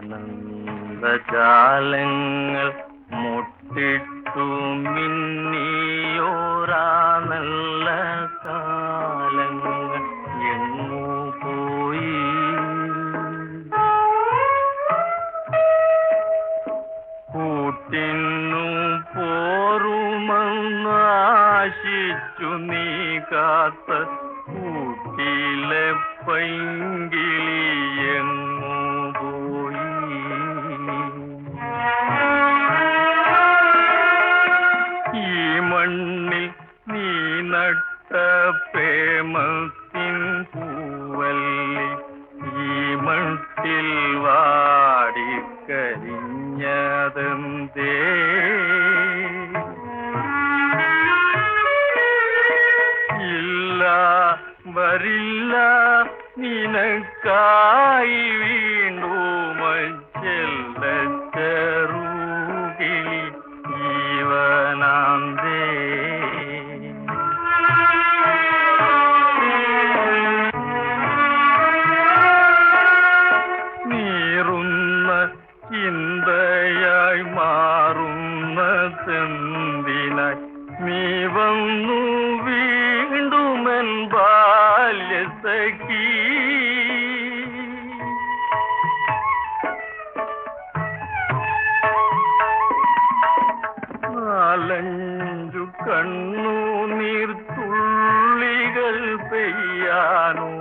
ആനന്ദജാലങ്ങൾ മുട്ടിട്ടു മിന്നിയോരാ നല്ല കാലങ്ങൾ എങ്ങു പോയി കൂട്ടിന്നു പോറുമെന്നാശിച്ചു നീ കാത്ത കൂട്ടിലെ പൈങ്കിളി എങ്ങു പോയി ഈ മണ്ണിൽ നീ നട്ട പ്രേമത്തിൻ പൂവല്ലി ഈ മട്ടിൽ വാടിക്കരിഞ്ഞതെന്തേ ഇല്ല വരില്ല നിനക്കായി വീണ്ടും ചെല്ല ചെറുകിളി ജീവനാന്തേ നീറുന്ന ചിന്തയായി മാറുന്ന ചെന്തിനായി നീ വന്നു വീണ്ടുമെൻ ബാല്യസഖി നാലഞ്ചു കണ്ണു നീർത്തുള്ളികൾ പെയ്യാനോ